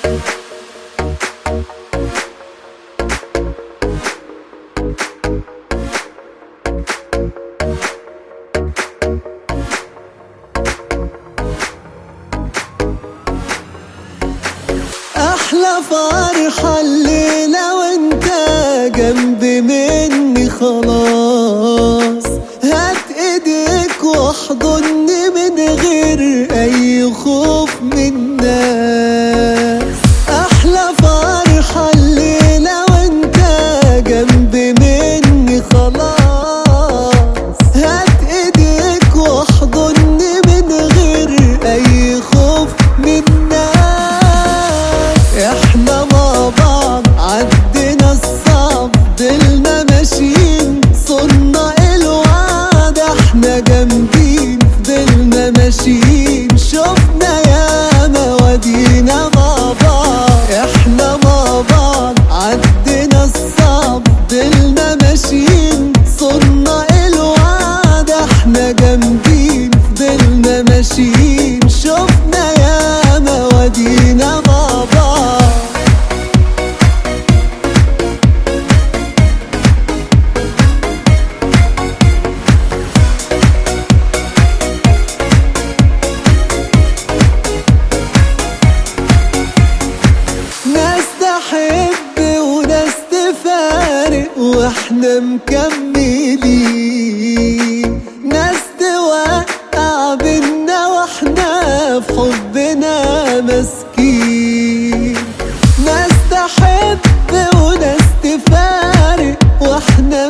احلى فرحة الليلة وانت جنب مني خلاص هات ايديك واحضني من غير اي خوف من ناس احلى فرحة الليلة وانت جنب مني خلاص هات ايديك واحضني من غير اي خوف من ناس احنا مع بعض عدينا الصعب دلنا ماشيين صرنا الوعد احنا جامدين فضلنا ماشيين شفنا يا مواضينا مع بعض احنا مع بعض عدينا الصعب دلنا ماشيين صرنا الوعد احنا جامدين فضلنا ماشيين شفنا يا مواضينا مع بعض ناس تحب وناس تفارق واحنا مكملين ناس توقع بينا واحنا في حبنا ماسكين ناس تحب وناس تفارق واحنا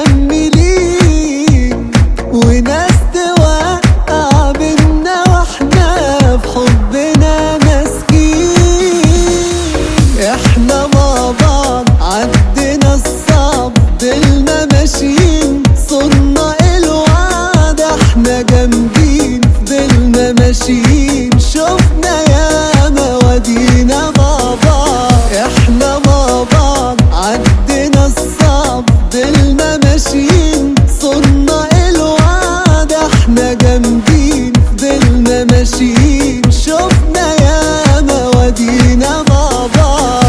مكملين وناس توقع بينا واحنا في حبنا ماسكين احنا مع بعض عدينا الصعب دلنا ماشيين صرنا الوعد احنا جامدين فضلنا ماشيين شفنا يا مواضينا مع بعض احنا مع بعض عدينا الصعب دلنا ماشيين صرنا الوعد احنا جامدين فضلنا ماشيين شفنا يا مواضينا مع بعض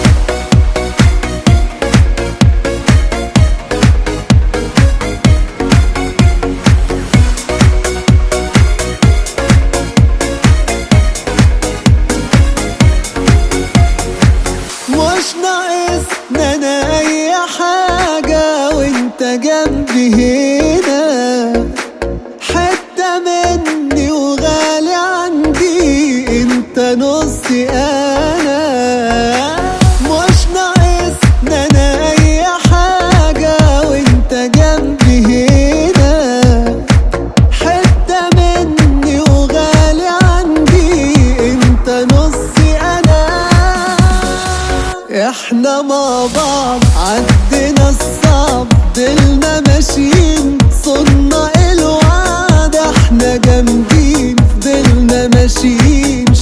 مش ناقصنا انا اي حاجة وانت جنبي هنا حتة مني وغالي عندي انت نصي انا مش ناقصنا انا اي حاجة وانت جنبي هنا حتة مني وغالي عندي انت نصي انا احنا مع بعض عدينا الصعب دلنا ماشيين صرنا الوعد احنا جامدين فضلنا ماشيين